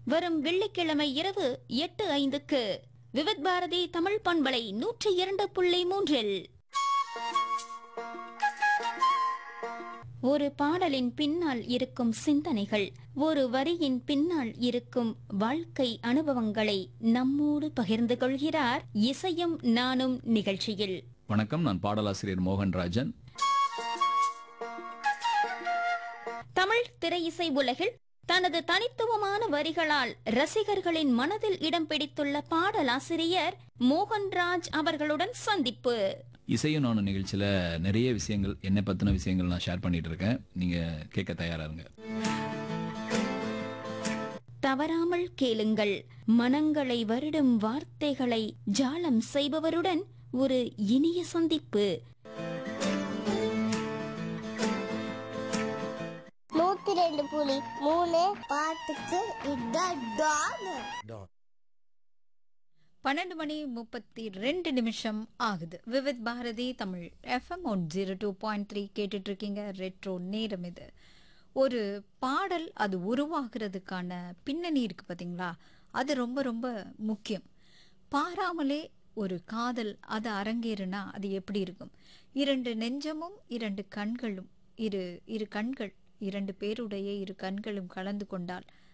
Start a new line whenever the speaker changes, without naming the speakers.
வரும் வெள்ளிக்கிழமை இரவு எட்டு ஐந்துக்கு விவித் பாரதி தமிழ் பண்பலை நூற்றி இரண்டு புள்ளி மூன்றில் ஒரு பாடலின் பின்னால் இருக்கும் சிந்தனைகள் ஒரு வரியின் பின்னால் இருக்கும் வாழ்க்கை அனுபவங்களை நம்மோடு பகிர்ந்து கொள்கிறார் இசையும் நானும் நிகழ்ச்சியில்
வணக்கம் நான் பாடலாசிரியர் மோகன்ராஜன்
தமிழ் திரையிசை உலகில் தனது தனித்துவமான வரிகளால் ரசிகர்களின் மனதில் இடம் பிடித்துள்ள பாடலாசிரியர் மோகன்ராஜ் அவர்களுடன் சந்திப்பு
இசையும் நானும் நிகழ்ச்சியில நிறைய விஷயங்கள் என்னை பத்தின விஷயங்கள் நான் ஷேர் பண்ணிட்டு இருக்கேன் நீங்க கேட்க தயாரா இருங்க
தவறாமல் கேளுங்கள் மனங்களை வருடும் வார்த்தைகளை ஜாலம் செய்பவருடன் ஒரு இனிய சந்திப்பு
நூத்தி ரெண்டு புலி மூணு பாட்டுக்கு இதான் டான்
பன்னெண்டு மணி முப்பத்தி ரெண்டு நிமிஷம் ஆகுது Vividh Bharati Tamil FM one zero two point three கேட்டுட்டு இருக்கீங்க ரெட்ரோ நேரம் இது ஒரு பாடல் அது உருவாகிறதுக்கான பின்னணி இருக்கு பாத்தீங்களா அது ரொம்ப ரொம்ப முக்கியம் பாராமலே ஒரு காதல் அது அரங்கேறுனா அது எப்படி இருக்கும் இரண்டு நெஞ்சமும் இரண்டு கண்களும் இரு இரு கண்கள் இரண்டு பேருடைய இரு கண்களும் கலந்து கொண்டால்